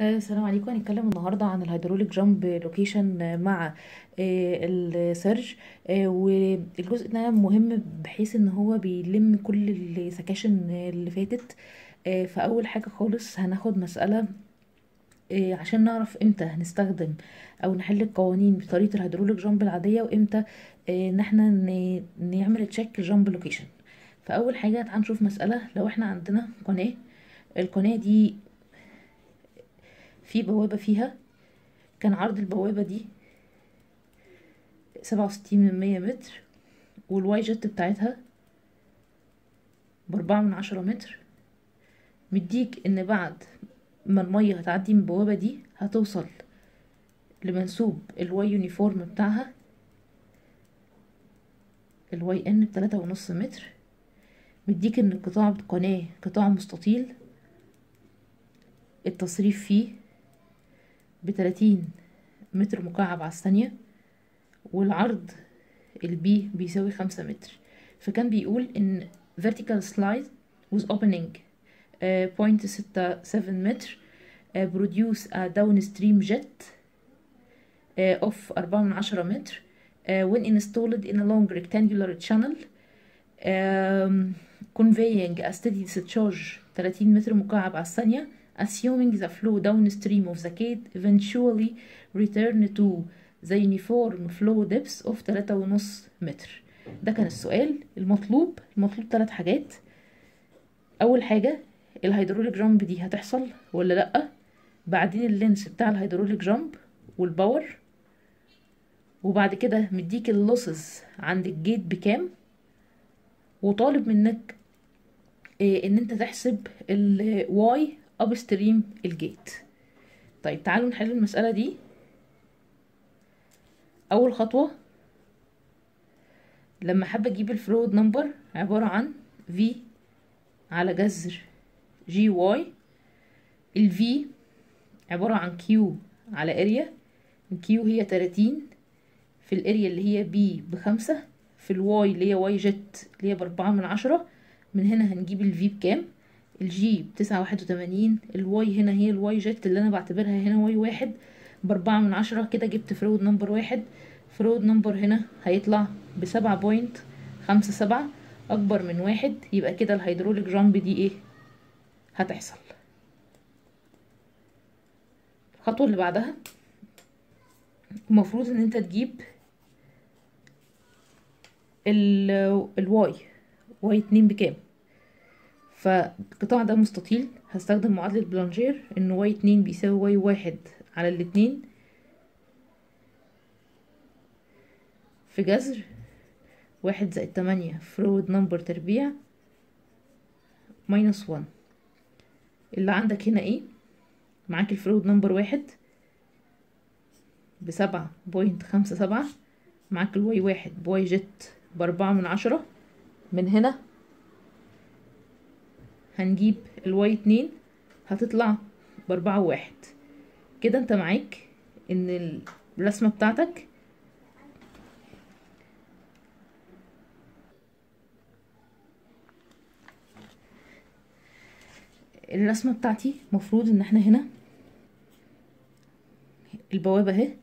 آه، السلام عليكم هنتكلم النهارده عن الهيدروليك جامب لوكيشن مع آه، السيرج آه، والجزء ده مهم بحيث ان هو بيلم كل السكاشن اللي فاتت آه، فاول حاجه خالص هناخد مساله آه، عشان نعرف امتى هنستخدم او نحل القوانين بطريقه الهيدروليك جامب العاديه وامتى آه، ان احنا ن- نعمل تشيك جامب لوكيشن فاول حاجه تعال نشوف مساله لو احنا عندنا قناه القناه دي في بوابة فيها كان عرض البوابة دي سبعة وستين من مية متر والواي جت بتاعتها بأربعة من عشرة متر مديك إن بعد ما المية هتعدي من البوابة دي هتوصل لمنسوب الواي يونيفورم بتاعها الواي ان بتلاتة ونص متر مديك إن القطاع القناة قطاع مستطيل التصريف فيه بتلاتين متر مكعب على الثانية والعرض البي بيساوي خمسة متر فكان بيقول ان vertical slide with opening بوينت ستة سفن متر uh, produce a downstream jet uh, of أربعة من عشرة متر uh, when installed in a long rectangular channel um, conveying a steady discharge 30 متر مكعب على الثانية assuming the flow downstream of the gate eventually return to the uniform flow depth of 3.5 متر ده كان السؤال المطلوب المطلوب ثلاث حاجات اول حاجة الهيدروليك جامب دي هتحصل ولا لأ بعدين اللينس بتاع الهيدروليك جامب والباور وبعد كده مديك اللوسز عند الجيت بكام وطالب منك إيه ان انت تحسب الواي اب ستريم الجيت طيب تعالوا نحل المسألة دي اول خطوة لما حابة اجيب الفلويد نمبر عبارة عن في على جذر جي واي الفي عبارة عن كيو على اريا الكيو هي تلاتين في الاريا اللي هي بي بخمسة في الواي اللي هي واي جت اللي هي باربعة من عشرة من هنا هنجيب الفي بكام الجي بتسعة واحد وتمانين الواي هنا هي الواي جت اللي انا بعتبرها هنا واي واحد باربعة من عشرة كده جبت فرويد نمبر واحد فرويد نمبر هنا هيطلع بسبعة بوينت خمسة سبعة اكبر من واحد يبقى كده الهيدروليك جامب دي ايه هتحصل الخطوة اللي بعدها المفروض ان انت تجيب ال الواي واي اتنين بكام فالقطاع ده مستطيل هستخدم معادلة بلانجير ان واي اتنين بيساوي واي واحد على الاتنين في جذر واحد زائد تمانية فرويد نمبر تربيع ماينس وان اللي عندك هنا ايه معاك الفرويد نمبر واحد بسبعة بوينت خمسة سبعة معاك الواي واحد بواي جت بأربعة من عشرة من هنا هنجيب الواي اتنين هتطلع بأربعة واحد كده انت معاك ان الرسمة بتاعتك الرسمة بتاعتي مفروض ان احنا هنا البوابة اهي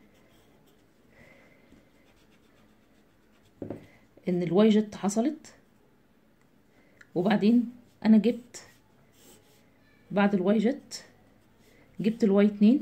ان الواي جت حصلت وبعدين انا جبت بعد الواي جت جبت الواي اتنين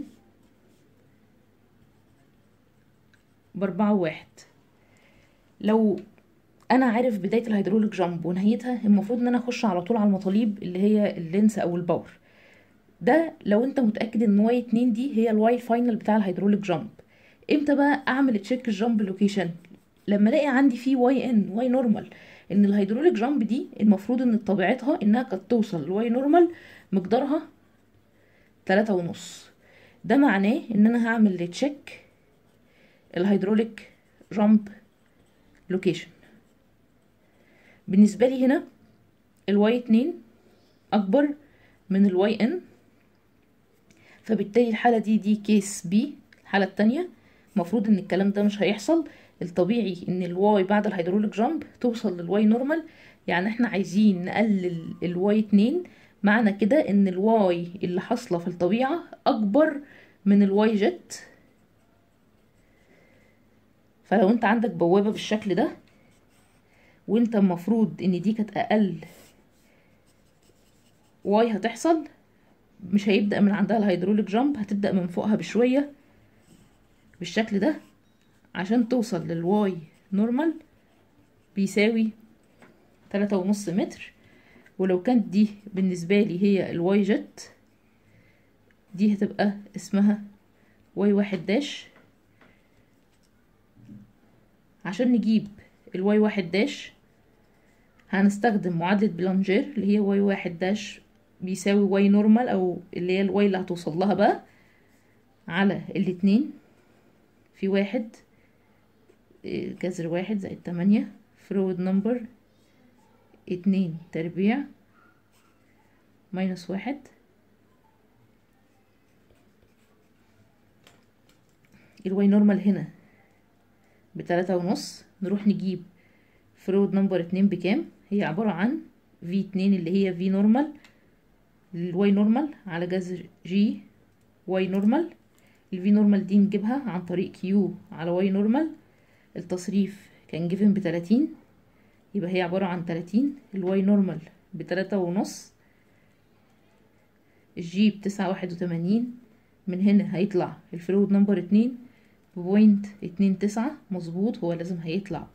باربعة واحد لو انا عارف بداية الهيدروليك جامب ونهايتها المفروض ان انا اخش على طول على المطالب اللي هي اللينس او الباور ده لو انت متأكد ان واي اتنين دي هي الواي فاينل بتاع الهيدروليك جامب امتى بقى اعمل تشيك الجامب لوكيشن لما الاقي عندي فيه واي ان واي نورمال ان الهيدروليك جامب دي المفروض ان طبيعتها انها قد توصل لواي نورمال مقدارها تلاتة ونص ده معناه ان انا هعمل تشيك الهيدروليك جامب لوكيشن بالنسبة لي هنا الواي اتنين اكبر من الواي ان فبالتالي الحالة دي دي كيس بي الحالة التانية المفروض ان الكلام ده مش هيحصل الطبيعي ان الواي بعد الهيدروليك جامب توصل للواي نورمال يعني احنا عايزين نقلل الواي اتنين معنى كده ان الواي اللي حاصله في الطبيعه اكبر من الواي جت فلو انت عندك بوابه بالشكل ده وانت المفروض ان دي كانت اقل واي هتحصل مش هيبدا من عندها الهيدروليك جامب هتبدا من فوقها بشويه بالشكل ده عشان توصل للواي نورمال بيساوي تلاتة ونص متر ولو كانت دي بالنسبة لي هي الواي جت دي هتبقى اسمها واي واحد داش عشان نجيب الواي واحد داش هنستخدم معادلة بلانجير اللي هي واي واحد داش بيساوي واي نورمال او اللي هي الواي اللي هتوصل لها بقى على الاتنين في واحد جذر واحد زائد تمانية فرويد نمبر اتنين تربيع ماينس واحد الواي نورمال هنا بتلاتة ونص نروح نجيب فرويد نمبر اتنين بكام هي عبارة عن في اتنين اللي هي في نورمال الواي نورمال على جذر جي واي نورمال الفي نورمال دي نجيبها عن طريق كيو على واي نورمال التصريف كان جيفن بتلاتين يبقى هي عبارة عن تلاتين الواي نورمال بتلاتة ونص الجي بتسعة واحد وتمانين من هنا هيطلع الفلويد نمبر اتنين بوينت اتنين تسعة مظبوط هو لازم هيطلع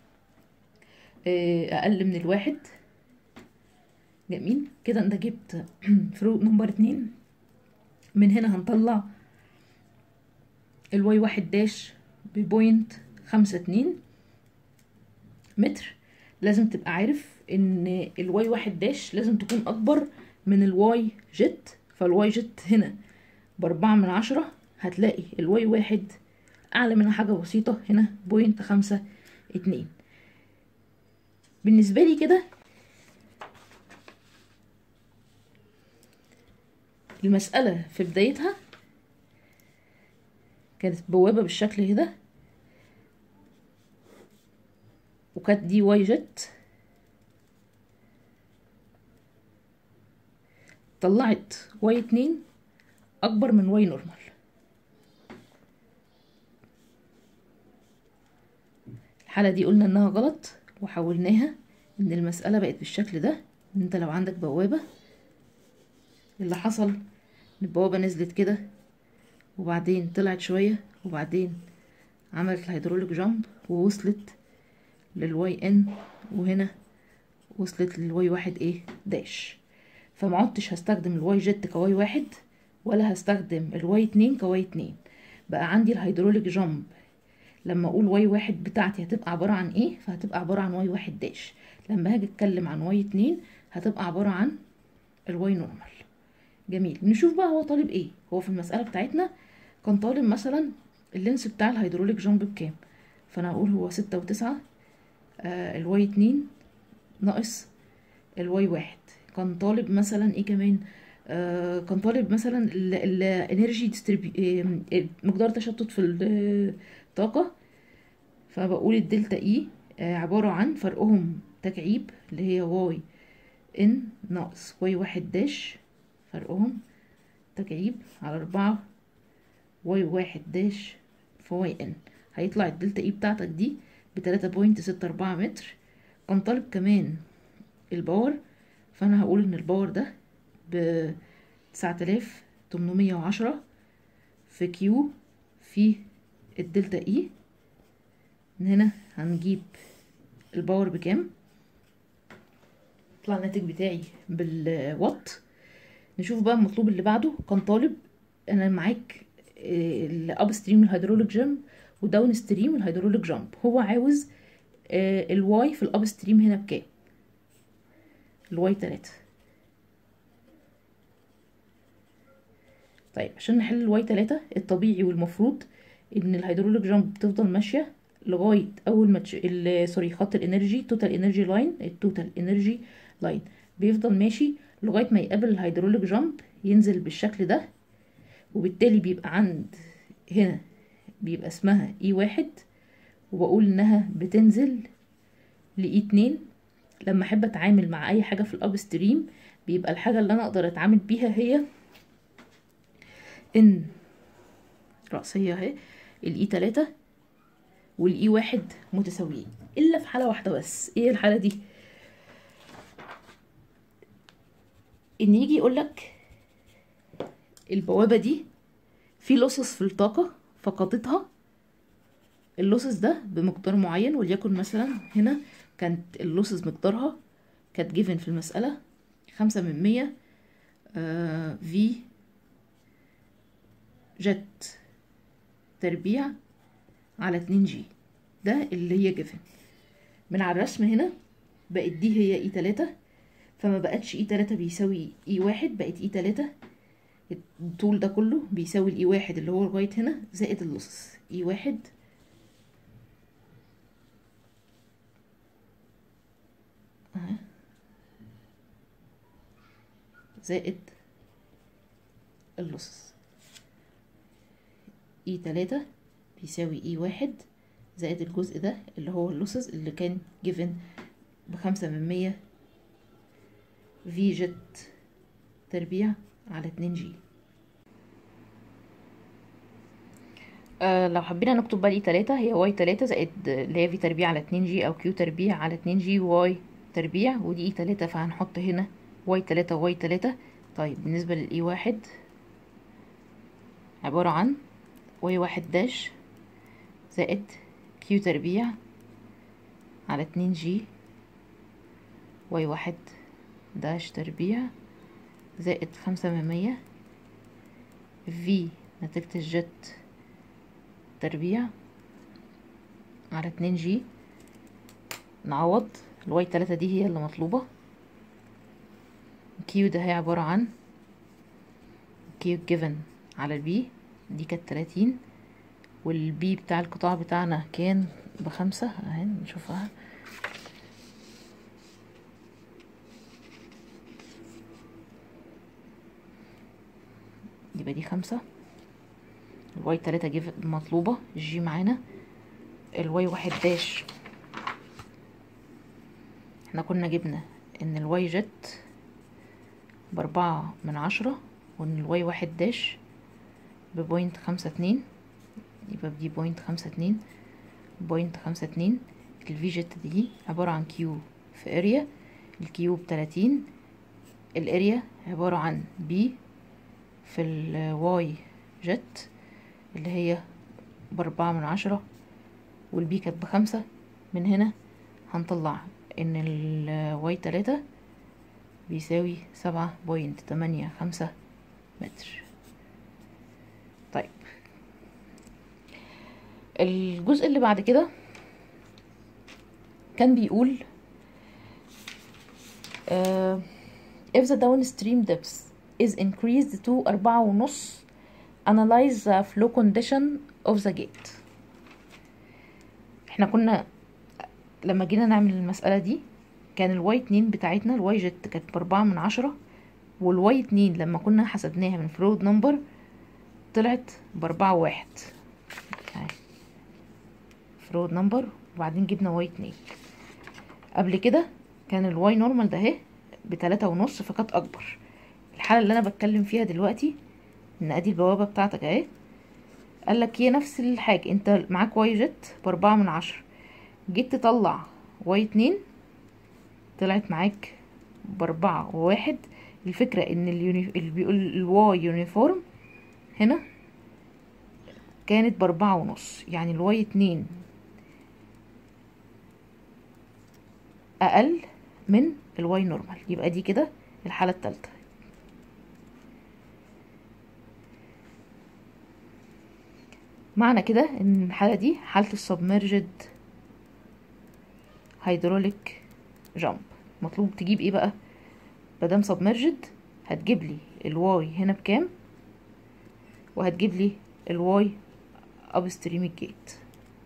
أقل من الواحد جميل كده انت جبت فلويد نمبر اتنين من هنا هنطلع الواي واحد داش ببوينت خمسة اتنين متر لازم تبقى عارف ان الواي واحد داش لازم تكون اكبر من الواي جت فالواي جت هنا باربعة من عشرة هتلاقي الواي واحد اعلى منها حاجة بسيطة هنا بوينت خمسة اتنين بالنسبة لي كده المسألة في بدايتها كانت بوابة بالشكل كده وكانت دي واي جت طلعت واي اتنين اكبر من واي نورمال الحالة دي قلنا انها غلط وحولناها ان المسألة بقت بالشكل ده ان انت لو عندك بوابة اللي حصل ان البوابة نزلت كده وبعدين طلعت شوية وبعدين عملت الهيدروليك جامب ووصلت للواي ان وهنا وصلت للواي واحد ايه داش فما عدتش هستخدم الواي جت كواي واحد ولا هستخدم الواي اتنين كواي اتنين بقى عندي الهيدروليك جامب لما اقول واي واحد بتاعتي هتبقى عبارة عن ايه فهتبقى عبارة عن واي واحد داش لما هاجي اتكلم عن واي اتنين هتبقى عبارة عن الواي نورمال جميل نشوف بقى هو طالب ايه هو في المسألة بتاعتنا كان طالب مثلا اللينس بتاع الهيدروليك جامب بكام فانا هقول هو ستة وتسعة آه الواي اتنين ناقص الواي واحد كان طالب مثلا ايه كمان آه كان طالب مثلا الانرجي مقدار تشتت في الطاقة فبقول الدلتا اي آه عبارة عن فرقهم تكعيب اللي هي واي ان ناقص واي واحد داش فرقهم تكعيب على أربعة واي واحد داش في واي ان هيطلع الدلتا اي بتاعتك دي بتلاتة بوينت ستة أربعة متر كان طالب كمان الباور فأنا هقول إن الباور ده بتسعة آلاف تمنمية وعشرة في كيو في الدلتا اي من هنا هنجيب الباور بكام طلع الناتج بتاعي بالوات نشوف بقى المطلوب اللي بعده كان طالب انا معاك الاب ستريم الهيدروليك جامب وداون ستريم الهيدروليك جامب هو عاوز الواي في الاب ستريم هنا بكام الواي تلاتة طيب عشان نحل الواي تلاتة الطبيعي والمفروض ان الهيدروليك جامب بتفضل ماشية لغاية اول ما تش... سوري خط الانرجي توتال انرجي لاين التوتال انرجي لاين بيفضل ماشي لغاية ما يقابل الهيدروليك جامب ينزل بالشكل ده وبالتالي بيبقى عند هنا بيبقى اسمها اي واحد وبقول انها بتنزل لاي اتنين لما احب اتعامل مع اي حاجة في الاب ستريم بيبقى الحاجة اللي انا اقدر اتعامل بيها هي ان رأسية اهي الاي تلاتة والاي واحد متساويين الا في حالة واحدة بس ايه الحالة دي ان يجي يقولك البوابة دي في لصص في الطاقة فقدتها اللصص ده بمقدار معين وليكن مثلا هنا كانت اللصص مقدارها كانت جيفن في المسألة خمسة من مية آه في جت تربيع على اتنين جي ده اللي هي جيفن من على الرسم هنا بقت دي هي اي تلاتة فما بقتش اي تلاتة بيساوي اي واحد بقت اي تلاتة الطول ده كله بيساوي الاي واحد اللي هو لغاية هنا زائد اللصص اي واحد أهي. زائد اللصص اي تلاتة بيساوي اي واحد زائد الجزء ده اللي هو اللصص اللي كان جيفن بخمسة من مية في جت تربيع على اتنين جي آه لو حبينا نكتب بقى الاي تلاتة هي واي تلاتة زائد اللي هي في تربيع على اتنين جي او كيو تربيع على اتنين جي واي تربيع ودي اي تلاتة فهنحط هنا واي تلاتة واي تلاتة طيب بالنسبة للاي واحد عبارة عن واي واحد داش زائد كيو تربيع على اتنين جي واي واحد داش تربيع زائد خمسة من مية في نتيجة الجت تربيع على اتنين جي نعوض الواي تلاتة دي هي اللي مطلوبة كيو ده هي عبارة عن كيو جيفن على البي دي كانت تلاتين والبي بتاع القطاع بتاعنا كان بخمسة اهي نشوفها يبقى دي خمسة الواي تلاتة جيف مطلوبة الجي معانا الواي واحد داش احنا كنا جبنا ان الواي جت باربعة من عشرة وان الواي واحد داش ببوينت خمسة اتنين يبقى دي بوينت خمسة اتنين بوينت خمسة اتنين الفي جت دي عبارة عن كيو في اريا الكيو بتلاتين الاريا عبارة عن بي في الواي جت اللي هي باربعة من عشرة والبي كانت بخمسة من هنا هنطلع ان الواي تلاتة بيساوي سبعة بوينت تمانية خمسة متر طيب الجزء اللي بعد كده كان بيقول uh, if the downstream depth is increased to أربعة ونص analyze the flow condition of the gate احنا كنا لما جينا نعمل المسألة دي كان الواي اتنين بتاعتنا الواي جت كانت بأربعة من عشرة والواي اتنين لما كنا حسبناها من فلويد نمبر طلعت بأربعة واحد اهي فلويد نمبر وبعدين جبنا واي اتنين قبل كده كان الواي نورمال ده اهي بتلاتة ونص فكانت أكبر الحالة اللي أنا بتكلم فيها دلوقتي إن أدي البوابة بتاعتك اهي قالك هي نفس الحاجة انت معاك واي جت بأربعة من عشرة جيت تطلع واي اتنين طلعت معاك بأربعة وواحد الفكرة ان اليوني... اللي بيقول الواي يونيفورم هنا كانت بأربعة ونص يعني الواي اتنين أقل من الواي نورمال يبقى دي كده الحالة التالتة معنى كده ان الحالة دي حالة السبمرجد هيدروليك جامب مطلوب تجيب ايه بقى مادام سبمرجد هتجيب لي الواي هنا بكام وهتجيب لي الواي اب ستريم الجيت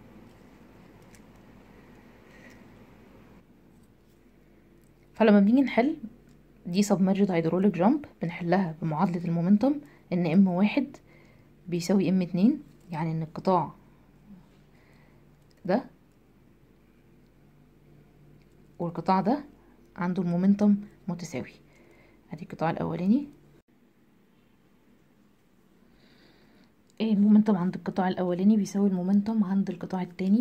فلما بنيجي نحل دي سبمرجد هيدروليك جامب بنحلها بمعادلة المومنتوم ان ام واحد بيساوي ام اتنين يعني ان القطاع ده والقطاع ده عنده المومنتوم متساوي ادي القطاع الاولاني ايه المومنتوم عند القطاع الاولاني بيساوي المومنتوم عند القطاع التاني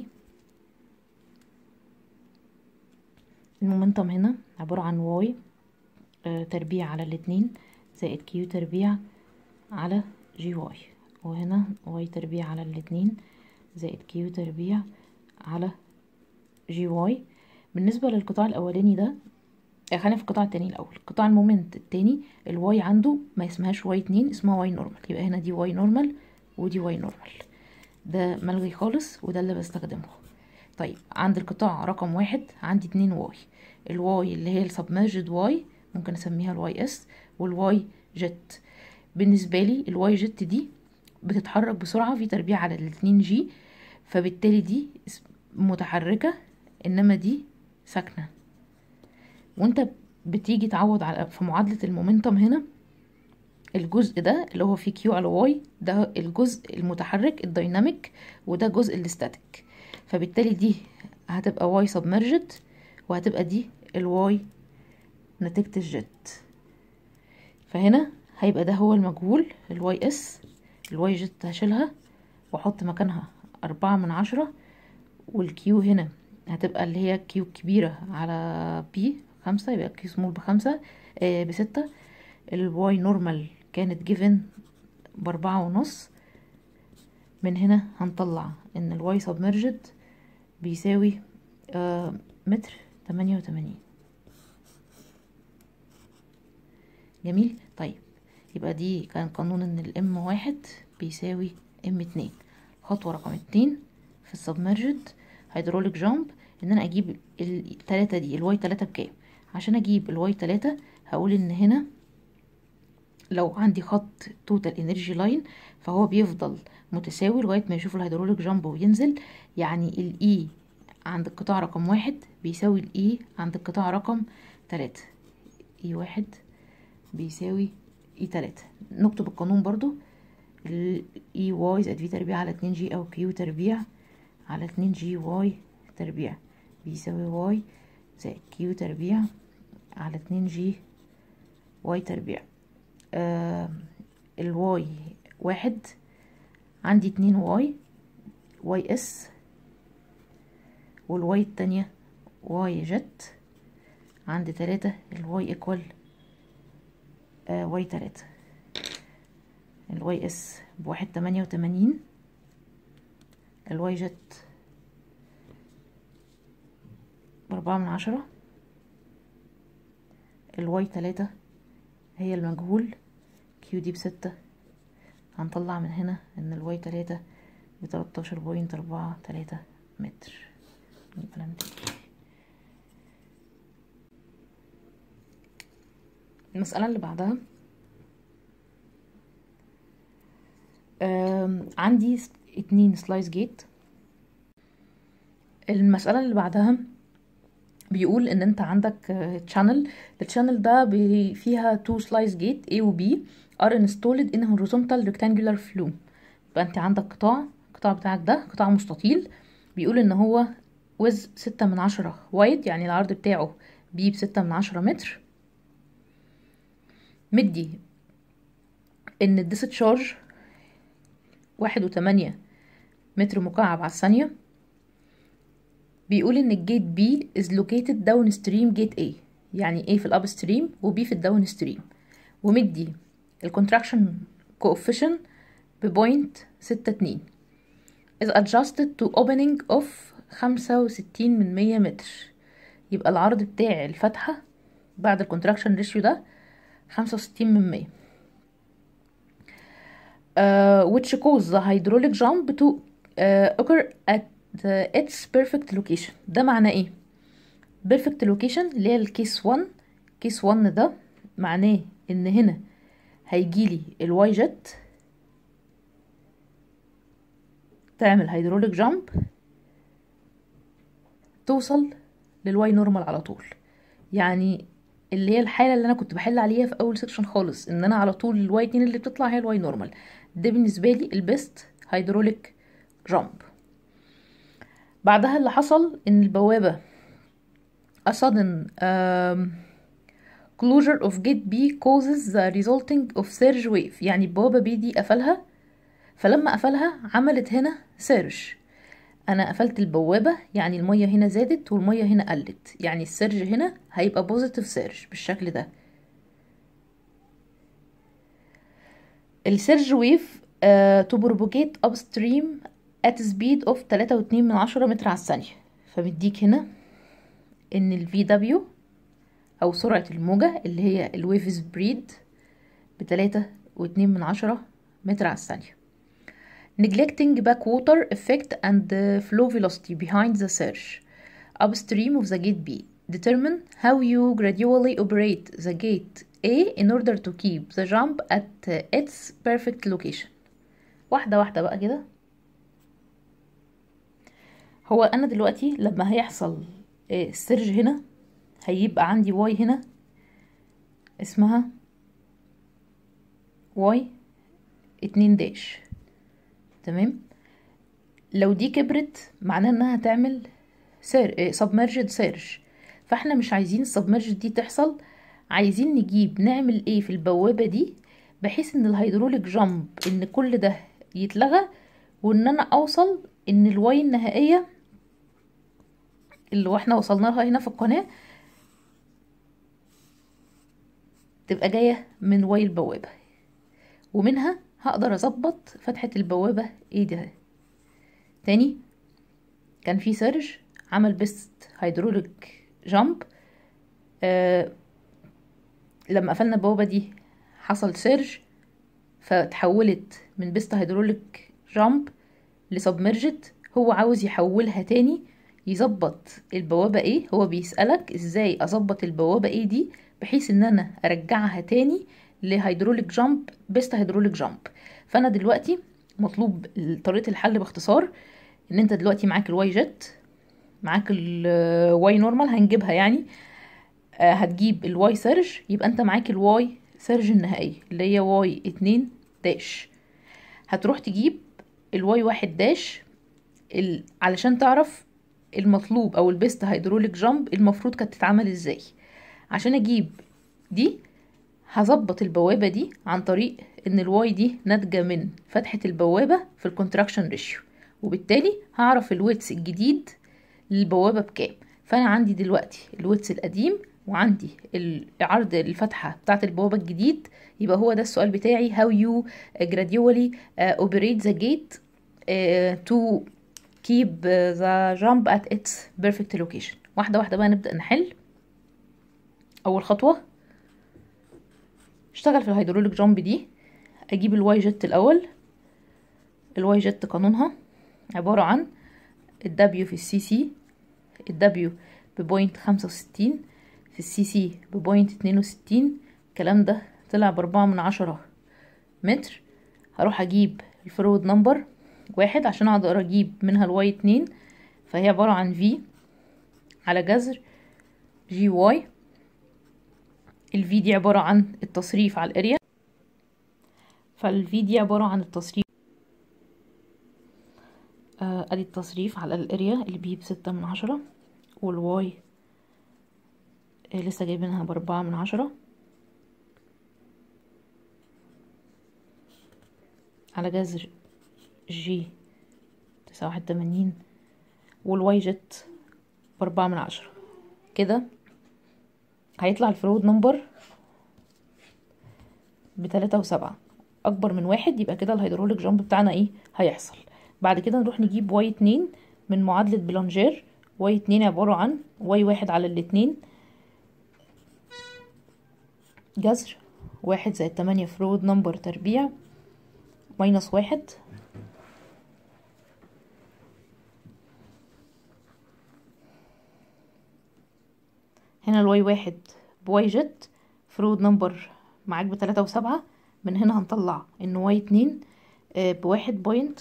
المومنتوم هنا عبارة عن واي آه تربيع على الاتنين زائد كيو تربيع على جي واي وهنا واي تربيع على الاتنين زائد كيو تربيع على جي واي بالنسبة للقطاع الأولاني ده خلينا في القطاع التاني الأول قطاع المومنت التاني الواي عنده ما اسمهاش واي اتنين اسمها واي نورمال يبقى هنا دي واي نورمال ودي واي نورمال ده ملغي خالص وده اللي بستخدمه طيب عند القطاع رقم واحد عندي اتنين واي الواي اللي هي السبمرجد واي ممكن اسميها الواي اس والواي جت بالنسبة لي الواي جت دي بتتحرك بسرعة في تربيع على الاتنين جي فبالتالي دي متحركة انما دي ساكنة وانت بتيجي تعوض على في معادلة المومنتوم هنا الجزء ده اللي هو فيه كيو على واي ده الجزء المتحرك الديناميك وده جزء الاستاتيك فبالتالي دي هتبقى واي سبمرجد وهتبقى دي الواي نتيجة الجت فهنا هيبقى ده هو المجهول الواي اس الواي جت هشيلها واحط مكانها أربعة من عشرة والكيو هنا هتبقى اللي هي كيو كبيرة على بي خمسة يبقى كيو سمول بخمسة آه بستة الواي نورمال كانت جيفن بأربعة ونص من هنا هنطلع ان الواي سبمرجد بيساوي آه متر تمانية وتمانين جميل طيب يبقى دي كان قانون ان الام واحد بيساوي ام اتنين خطوة رقم اتنين في السبمرجد هيدروليك جامب ان انا اجيب التلاتة دي الواي تلاتة بكام عشان اجيب الواي تلاتة هقول ان هنا لو عندي خط توتال انرجي لاين فهو بيفضل متساوي لغاية ما يشوف الهيدروليك جامب وينزل يعني الاي عند القطاع رقم واحد بيساوي الاي عند القطاع رقم تلاتة اي واحد بيساوي اي تلاتة نكتب القانون برضو الاي واي زائد في تربيع على اتنين جي او كيو تربيع على اتنين جي واي تربيع بيساوي واي زائد كيو تربيع على اتنين جي واي تربيع آه الواي واحد عندي اتنين واي واي اس والواي التانية واي جت عندي تلاتة الواي ايكوال آه واي تلاتة الواي اس بواحد تمانية وتمانين الواي جت بأربعة من عشرة الواي تلاتة هي المجهول كيو دي بستة هنطلع من هنا ان الواي تلاتة بتلاتاشر بوينت أربعة تلاتة متر يبقى المسألة اللي بعدها عندي اتنين سلايس جيت المسألة اللي بعدها بيقول ان انت عندك تشانل التشانل ده فيها تو سلايس جيت A و B are installed in horizontal rectangular flume يبقى انت عندك قطاع القطاع بتاعك ده قطاع مستطيل بيقول ان هو with ستة من عشرة وايد يعني العرض بتاعه B بستة من عشرة متر مدي ان الديسشارج واحد وتمانية متر مكعب على الثانية بيقول ان الجيت بي is located downstream gate A يعني A في الاب ستريم و B في الداون ستريم ومدي الكونتراكشن coefficient ببوينت ستة اتنين is adjusted to opening of خمسة وستين من مية متر يبقى العرض بتاع الفتحة بعد الكونتراكشن ريشيو ده خمسة وستين من مية uh, which cause the hydraulic jump to uh, occur at the its perfect location ده معناه ايه perfect location اللي هي الكيس 1 كيس 1 ده معناه ان هنا هيجيلي الواي جت تعمل هيدروليك جامب توصل للواي نورمال على طول يعني اللي هي الحاله اللي انا كنت بحل عليها في اول سيكشن خالص ان انا على طول الواي 2 اللي بتطلع هي الواي نورمال ده بالنسبه لي البيست هيدروليك جامب بعدها اللي حصل ان البوابه a sudden um, closure of gate B causes the resulting of surge wave يعني البوابة B دي قفلها فلما قفلها عملت هنا سيرج انا قفلت البوابة يعني المية هنا زادت والمية هنا قلت يعني السيرج هنا هيبقى بوزيتيف سيرج بالشكل ده السيرج ويف تو بروبوجيت اب ستريم at speed of 3.2 من عشرة متر على الثانية فمديك هنا ان ال VW او سرعة الموجة اللي هي الويف سبريد بتلاتة واتنين من عشرة متر على الثانية neglecting backwater effect and the flow velocity behind the surge upstream of the gate B determine how you gradually operate the gate A in order to keep the jump at its perfect location واحدة واحدة بقى كده هو انا دلوقتي لما هيحصل السيرج هنا هيبقى عندي واي هنا اسمها واي اتنين داش تمام لو دي كبرت معناه انها هتعمل سير سبمرجد سيرج فاحنا مش عايزين السبمرجد دي تحصل عايزين نجيب نعمل ايه في البوابة دي بحيث ان الهيدروليك جامب ان كل ده يتلغى وان انا اوصل ان الواي النهائية اللي احنا وصلنا لها هنا في القناة تبقى جاية من واي البوابة ومنها هقدر اظبط فتحة البوابة ايه ده تاني كان في سيرج عمل بيست هيدروليك جامب آه لما قفلنا البوابة دي حصل سيرج فتحولت من بيست هيدروليك جامب لسبمرجت هو عاوز يحولها تاني يظبط البوابة ايه هو بيسألك ازاي اظبط البوابة ايه دي بحيث ان انا ارجعها تاني لهيدروليك جامب بيست هيدروليك جامب فانا دلوقتي مطلوب طريقة الحل باختصار ان انت دلوقتي معاك الواي جت معاك الواي نورمال هنجيبها يعني آه هتجيب الواي سيرج يبقى انت معاك الواي سيرج النهائية اللي هي واي اتنين داش هتروح تجيب الواي واحد داش ال... علشان تعرف المطلوب او البيست هيدروليك جامب المفروض كانت تتعمل ازاي عشان اجيب دي هظبط البوابة دي عن طريق ان الواي دي ناتجة من فتحة البوابة في الكونتراكشن ريشيو وبالتالي هعرف الويتس الجديد للبوابة بكام فانا عندي دلوقتي الويتس القديم وعندي عرض الفتحة بتاعت البوابة الجديد يبقى هو ده السؤال بتاعي how you gradually uh, operate the gate uh, to keep the jump at its perfect location واحدة واحدة بقى نبدأ نحل أول خطوة اشتغل في الهيدروليك جامب دي أجيب الواي جت الأول الواي جت قانونها عبارة عن الدبليو في السي سي الدبليو ببوينت خمسة وستين في السي سي ببوينت اتنين وستين الكلام ده طلع بأربعة من عشرة متر هروح أجيب الفرود نمبر واحد عشان اقدر اجيب منها الواي اتنين فهي عبارة عن في على جذر جي واي الفي دي عبارة عن التصريف على الاريا فالفي دي عبارة عن التصريف آه ادي التصريف على الاريا اللي بيه بستة من عشرة والواي آه لسه جايبينها باربعة من عشرة على جذر جي تسعة واحد تمانين والواي جت بأربعة من عشرة كده هيطلع الفرود نمبر بتلاتة وسبعة أكبر من واحد يبقى كده الهيدروليك جامب بتاعنا ايه هيحصل بعد كده نروح نجيب واي اتنين من معادلة بلانجير واي اتنين عبارة عن واي واحد على الاتنين جذر واحد زائد تمانية فرود نمبر تربيع ماينس واحد هنا الواي واحد بواي جت فرود نمبر معاك بتلاتة وسبعة من هنا هنطلع ان واي اتنين بواحد بوينت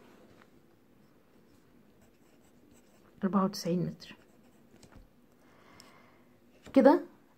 أربعة وتسعين متر كده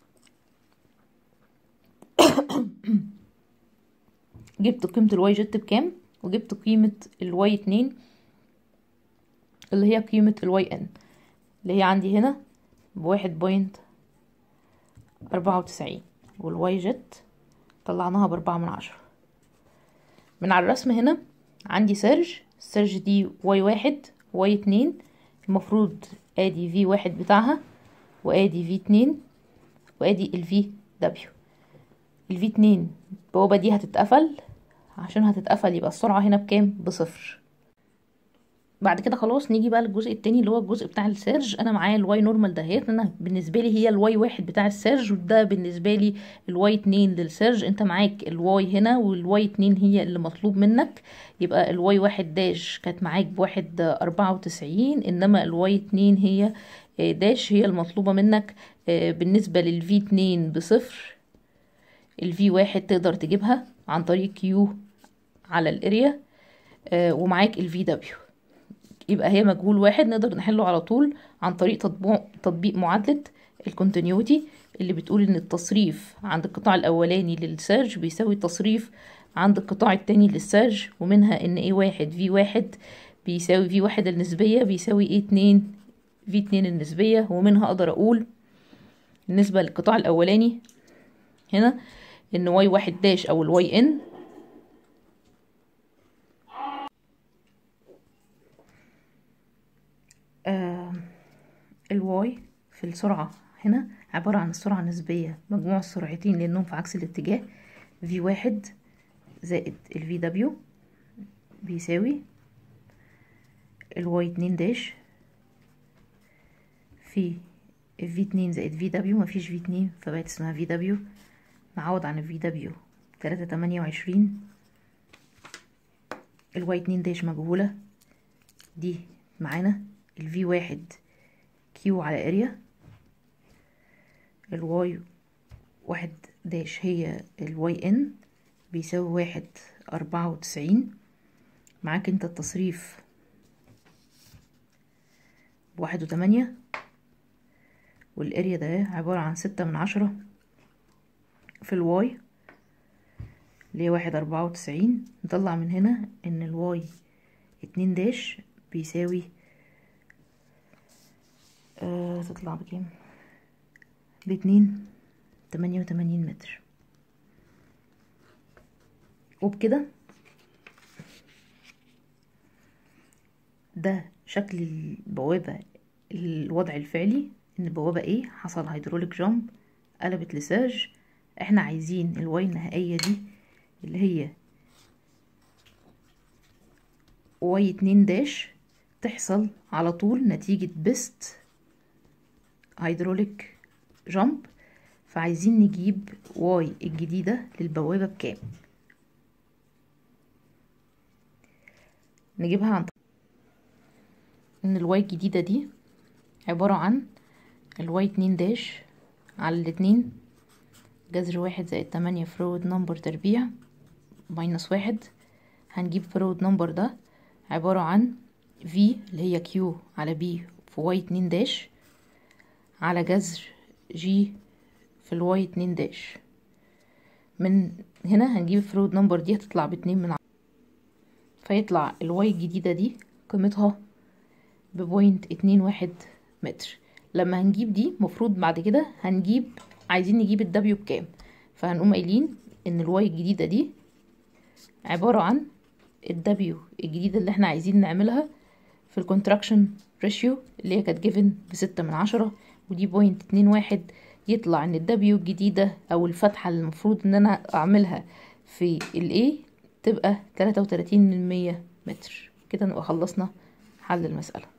جبت قيمة الواي جت بكام وجبت قيمة الواي اتنين اللي هي قيمة الواي ان اللي هي عندي هنا بواحد بوينت أربعة وتسعين والواي جت طلعناها بأربعة من عشرة من على الرسم هنا عندي سيرج السيرج دي واي واحد واي اتنين المفروض ادي في واحد بتاعها وادي في اتنين وادي الفي دبليو الفي اتنين البوابة دي هتتقفل عشان هتتقفل يبقى السرعة هنا بكام بصفر بعد كده خلاص نيجي بقى للجزء التاني اللي هو الجزء بتاع السيرج انا معايا الواي نورمال دهيت انا بالنسبه لي هي الواي واحد بتاع السيرج وده بالنسبه لي الواي اتنين للسيرج انت معاك الواي هنا والواي اتنين هي اللي مطلوب منك يبقى الواي واحد داش كانت معاك بواحد اربعة وتسعين انما الواي اتنين هي داش هي المطلوبه منك بالنسبه للفي اتنين بصفر الفي واحد تقدر تجيبها عن طريق كيو على الاريا ومعاك الفي دبليو يبقى هي مجهول واحد نقدر نحله على طول عن طريق تطبيق, تطبيق معادلة الكونتينيوتي اللي بتقول ان التصريف عند القطاع الاولاني للسيرج بيساوي التصريف عند القطاع التاني للسيرج ومنها ان ايه واحد في واحد بيساوي في واحد النسبية بيساوي ايه اتنين في اتنين النسبية ومنها اقدر اقول بالنسبة للقطاع الاولاني هنا ان واي واحد داش او الواي ان آه الواي في السرعة هنا عبارة عن السرعة النسبية مجموع السرعتين لأنهم في عكس الاتجاه في واحد زائد الفي دبليو بيساوي الواي اتنين داش في في اتنين زائد في دبليو مفيش في اتنين فبقت اسمها في دبليو نعوض عن الفي دبليو تلاتة تمانية وعشرين الواي اتنين داش مجهولة دي معانا الفي واحد كيو على اريا الواي واحد داش هي الواي ان بيساوي واحد أربعة وتسعين معاك انت التصريف بواحد وتمانية والاريا ده عبارة عن ستة من عشرة في الواي اللي هي واحد أربعة وتسعين نطلع من هنا ان الواي اتنين داش بيساوي آه تطلع بكام باتنين تمانية وتمانين متر وبكده ده شكل البوابة الوضع الفعلي ان البوابة ايه حصل هيدروليك جامب قلبت لساج احنا عايزين الواي النهائية دي اللي هي واي اتنين داش تحصل على طول نتيجة بست هيدروليك جامب فعايزين نجيب واي الجديدة للبوابة بكام نجيبها عن ان الواي الجديدة دي عبارة عن الواي اتنين داش على الاتنين جذر واحد زائد تمانية فرود نمبر تربيع ماينس واحد هنجيب فرود نمبر ده عبارة عن في اللي هي كيو على بي في واي اتنين داش على جذر جي في الواي اتنين داش من هنا هنجيب الفرود نمبر دي هتطلع باتنين من عشرة فيطلع الواي الجديدة دي قيمتها ببوينت اتنين واحد متر لما هنجيب دي مفروض بعد كده هنجيب عايزين نجيب الدبليو بكام فهنقوم قايلين ان الواي الجديدة دي عبارة عن الدبليو الجديدة اللي احنا عايزين نعملها في الكونتراكشن ريشيو اللي هي كانت جيفن بستة من عشرة ودي بوينت اتنين واحد يطلع ان الدبليو الجديدة او الفتحة اللي المفروض ان انا اعملها في الاي تبقى تلاتة وتلاتين من مية متر كده نبقى خلصنا حل المسألة